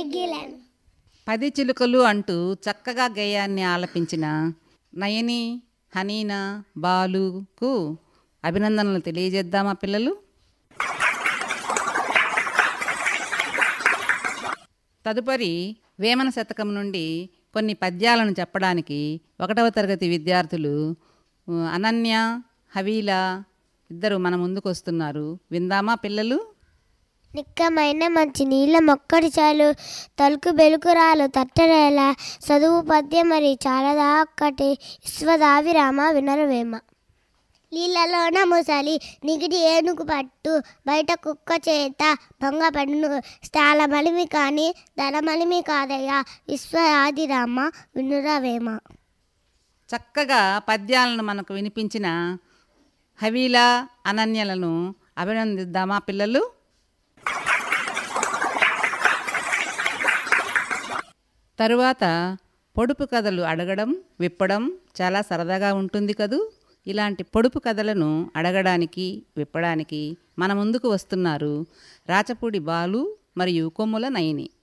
మిగిలాను పది చిలుకలు అంటూ చక్కగా గేయాన్ని ఆలపించిన నయని హనీనా బాలుకు అభినందనలు తెలియజేద్దామా పిల్లలు తదుపరి వేమన శతకం నుండి కొన్ని పద్యాలను చెప్పడానికి ఒకటవ తరగతి విద్యార్థులు ఉ, అనన్య హవీల ఇద్దరు మన ముందుకు వస్తున్నారు విందామా పిల్లలు నిక్కమైన మంచి నీళ్ళ మొక్కడి చాలు తలుకు బెలుకురాలు తట్టరేల చదువు పద్యం మరి చాలదా ఒక్కటి విశ్వదావి రామ వినరవేమ నీళ్ళలోన ముసలి నిగిడి ఏనుగు పట్టు బయట కుక్క చేత భంగ పన్ను స్థాల మలిమి కాని ధన మలిమి కాదయ్యా విశ్వఆది రామ వినురవేమ చక్కగా పద్యాలను మనకు వినిపించిన హవీల అనన్యలను అభినందిద్దామా పిల్లలు తరువాత పొడుపు కథలు అడగడం విప్పడం చాలా సరదాగా ఉంటుంది కదూ ఇలాంటి పొడుపు కథలను అడగడానికి విప్పడానికి మన ముందుకు వస్తున్నారు రాచపూడి బాలు మరియు కొమ్ముల నయని